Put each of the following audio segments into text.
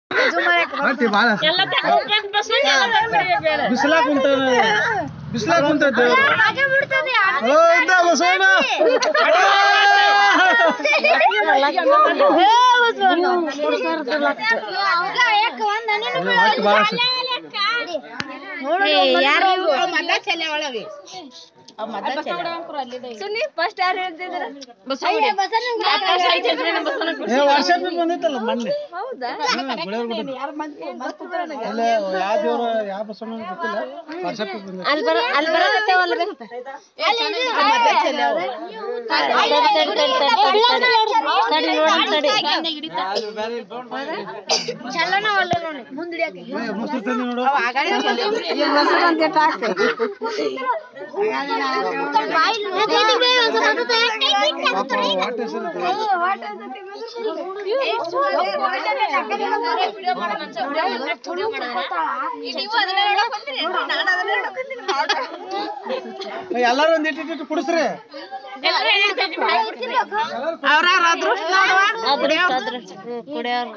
ಮಾಡ್ತಿ ಬಾಳ ಬಿಸಿಲಾಗ ಕುಂತ ಬಿಸಿಲಾಗ ಕುಂತೈತೆ ಓ ಇಂದ ಬಸವಣ್ಣ ಒಟ್ಟು ಬಾಳ ಸುನಿ ಫಸ್ಟ್ ಯಾರು ಹೇಳ್ತಿದ್ರ ಏ ವಾಟ್ಸಪ್ ಬಂದೈತಲ್ಲ ಮೊನ್ನೆ ಹೌದಾ ಹ್ಮ್, ಗುಳಿಯರ್ ಬಿಟ್ಟಿದ್ದು. ಅಲ್ಲೇ ಯಾವ ದೇವ್ರ ಯಾವ ಬಸವಣ್ಣ ಗೊತ್ತಿಲ್ಲ ವಾಟ್ಸಪ್ ಬಂದೈತೆ ಅಲ್ಲಿ ಬರ ಅಲ್ಲಿ ಬರತ್ತೇವಲ್ರಿ ತಡಿ ನೋಡೋಣ ತಡಿ ಏ, ಮೊಸರು ತಂದಿ ನೋಡು ಪಾಪ ವಾಟ್ ಹೆಸರು ಎಲ್ಲಾರು ಒಂದ್ ಇಟ್ಟು ಇಟ್ಟು ಕುಡಿಸ್ರಿ ಅದೃಷ್ಟ ಅದೃಷ್ಟ ಕುಡಿಯೋರು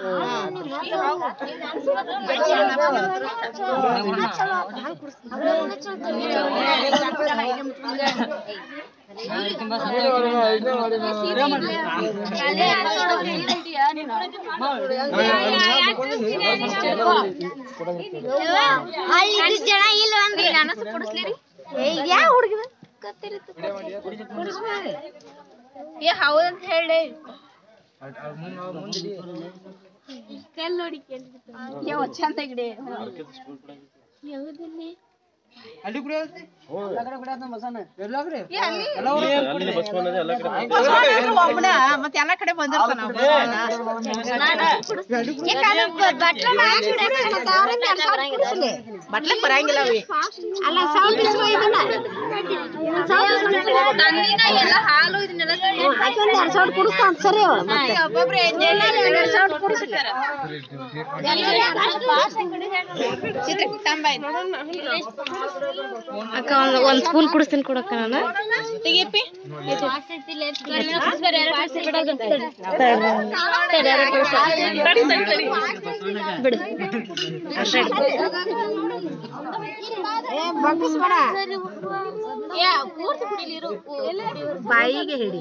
ಅಲ್ಲಿ ಜನ ಇಲ್ಲ ಅಂದ್ರೆ ನನಸು ಕುಡಿಸ್ಲಿರಿ ಯಾವ ಹುಡುಗಿದ ಏ ಹೌದಂತ ಹೇಳಿ ಕಲ್ ನೋಡಿ ಯಾವ ಚಂದ ಗಿಡ ಯಾವುದಲ್ಲಿ ಅಲ್ಲಿ ಕುಡಿಯೋದು ಮತ್ತೆ ಎಲ್ಲಾ ಕಡೆ ಬಂದಿರ್ತಾನ ಬಟ್ಲಕ್ ಬರಂಗಿಲ್ಲ ಅವಿ ಅಲ್ಲ ಸೌಂಡ್ ಎಲ್ಲ ಹಾಲು ಇದನ್ನೆಲ್ಲ ಸೌಂಡ್ ಕುಡಿಸ್ತಾನ ಸರಿ ಒಬ್ಬೊಬ್ರು ಸೌಂಡ್ ಕುಡಿಸ್ತಾರ ಅಕ್ಕ ಒಂದ್ ಒಂದ್ ಸ್ಪೂನ್ ಕುಡಿಸ್ತೀನಿ ಕೊಡಕ್ಕ ನಾನು ತೆಗಿಯಪ್ಪಿ ಬಿಡು ಬಾಯಿಗೆ ಹಿಡಿ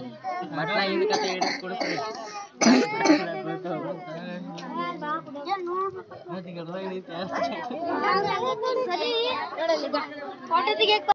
ಫೋಟೋ ತೆಗಿಯಕ್